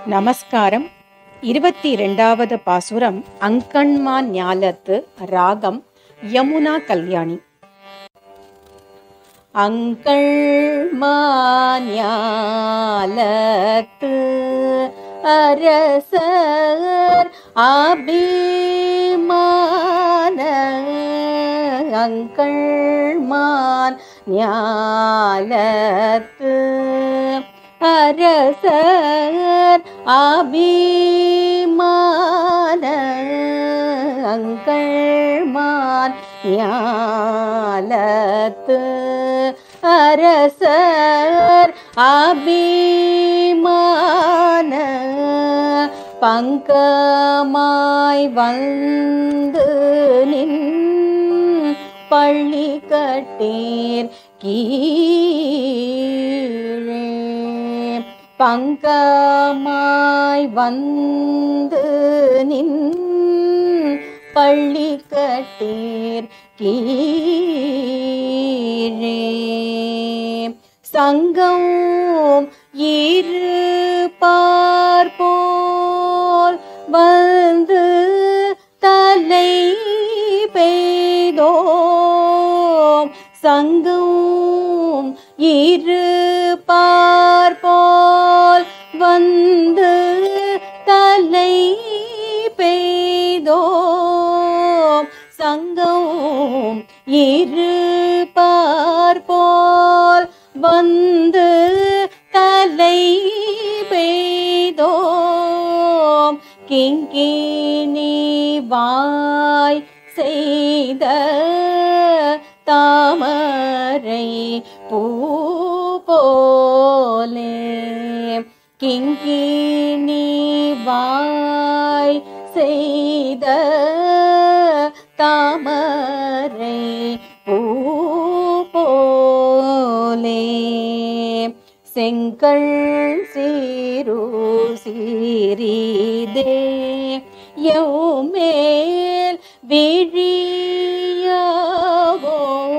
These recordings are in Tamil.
நமஸ்காரம் இருபத்தி இரண்டாவது பாசுரம் அங்கண்மா ஞாலத்து ராகம் யமுனா கல்யாணி அங்கள்மா ஞாலத்து அரசர் அபிமான அங்கள்மான் ஞாலத்து அரசர் அபிமான அங்கள்மான் ஞாலத்து அரசர் அபிமான பங்கமாய் வந்து நின் பள்ளி கட்டீர் கீழே பங்கமாய் வந்து நின் பள்ளி கட்டீர் கீழே சங்கம் இரு பார்ப்போல் வந்து தலை பெய்தோம் சங்கம் இரு பார்ப்போல் வந்து தலை பெய்தோம் சங்கம் இரு பார்ப்போல் வந்து தலை பெய்தோம் கிங்கினி வாய் செய்த தாமரை பூ போலே கிங்கினி வாய் செய்த தாமரை பூ போலே செங்கல் சீரு சீரிதே மேல் விழியாவோ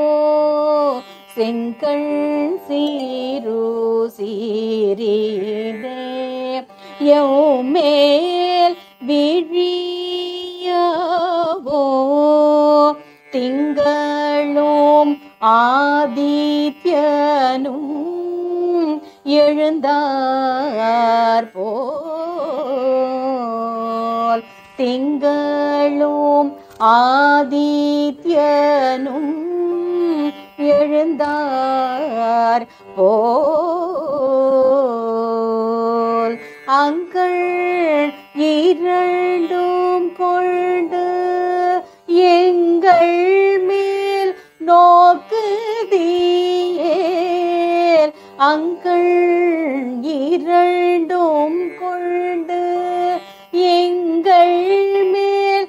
செங்கல் சீரு சீரிதே மேல் விழியாவோ திங்களும் ஆதித்யனும் எழுந்தார் போல் திங்களும் ஆதித்யனும் எழுந்தார் போல் அங்கள் இரண்டும் கொண்டு எங்கள் மேல் நோக்குதியேல் அங்கள் இரண்டும் கொண்டு எங்கள் மேல்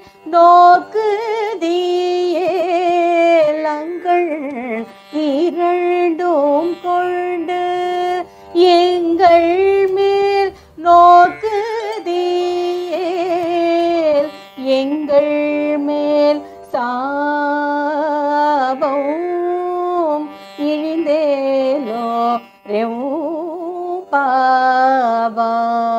நோக்குதியேல் அங்கள் இரண்டும் கொண்டு எங்கள் மேல் நோக்குதியேல் எங்கள் மேல் சாபம் இழிந்தேலோ ரெவும் பாவா